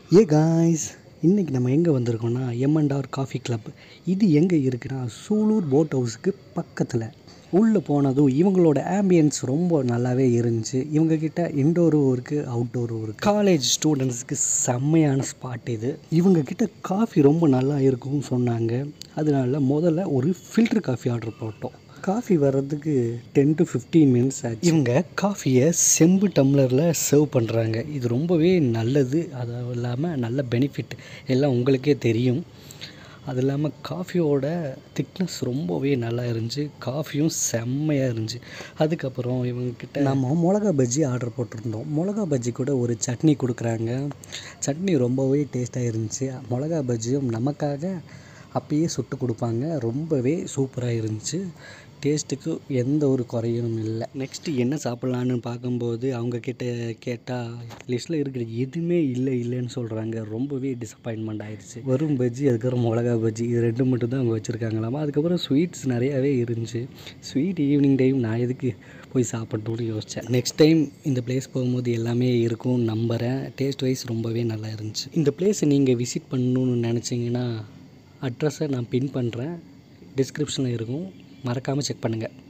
ஏ guys இன்றைக்கி நம்ம எங்கே வந்திருக்கோம்னா எம்என்டார் காஃபி கிளப் இது எங்கே இருக்குன்னா சூலூர் போட் ஹவுஸுக்கு பக்கத்தில் உள்ளே போனதும் இவங்களோட ஆம்பியன்ஸ் ரொம்ப நல்லாவே இருந்துச்சு இவங்கக்கிட்ட இன்டோரும் இருக்குது அவுட்டோரும் இருக்குது காலேஜ் ஸ்டூடெண்ட்ஸ்க்கு செம்மையான ஸ்பாட் இது இவங்கக்கிட்ட காஃபி ரொம்ப நல்லா இருக்கும்னு சொன்னாங்க அதனால முதல்ல ஒரு ஃபில்டர் காஃபி ஆர்டர் போட்டோம் காஃபி வர்றதுக்கு டென் டு ஃபிஃப்டீன் மினிட்ஸ் ஆச்சு இவங்க காஃபியை செம்பு டம்ளரில் சர்வ் பண்ணுறாங்க இது ரொம்பவே நல்லது அது இல்லாமல் நல்ல பெனிஃபிட் எல்லாம் உங்களுக்கே தெரியும் அது இல்லாமல் காஃபியோட திக்னஸ் ரொம்பவே நல்லா இருந்துச்சு காஃபியும் செம்மையாக இருந்துச்சு அதுக்கப்புறம் இவங்கக்கிட்ட நம்ம மிளகா பஜ்ஜி ஆர்டர் போட்டிருந்தோம் மிளகா பஜ்ஜி கூட ஒரு சட்னி கொடுக்குறாங்க சட்னி ரொம்பவே டேஸ்ட்டாக இருந்துச்சு மிளகா பஜ்ஜியும் நமக்காக அப்பயே சுட்டு கொடுப்பாங்க ரொம்பவே சூப்பராக இருந்துச்சு டேஸ்ட்டுக்கு எந்த ஒரு குறையும் இல்லை நெக்ஸ்ட்டு என்ன சாப்பிட்லான்னு பார்க்கும்போது அவங்க கிட்ட கேட்டால் லிஸ்ட்டில் இருக்கிற எதுவுமே இல்லை இல்லைன்னு சொல்கிறாங்க ரொம்பவே டிசப்பாயின்மெண்ட் ஆயிடுச்சு வெறும் பஜ்ஜி அதுக்கப்புறம் மிளகா பஜ்ஜி இது ரெண்டு மட்டும் தான் அவங்க வச்சுருக்காங்களாமா அதுக்கப்புறம் ஸ்வீட்ஸ் நிறையாவே இருந்துச்சு ஸ்வீட் ஈவினிங் டைம் நான் எதுக்கு போய் சாப்பிடணும்னு யோசித்தேன் நெக்ஸ்ட் டைம் இந்த பிளேஸ் போகும்போது எல்லாமே இருக்கும் நம்புகிறேன் டேஸ்ட் வைஸ் ரொம்பவே நல்லா இருந்துச்சு இந்த பிளேஸை நீங்கள் விசிட் பண்ணணும்னு நினச்சிங்கன்னா அட்ரஸை நான் பின் பண்ணுறேன் டிஸ்கிரிப்ஷனில் இருக்கும் மறக்காமல் செக் பண்ணுங்கள்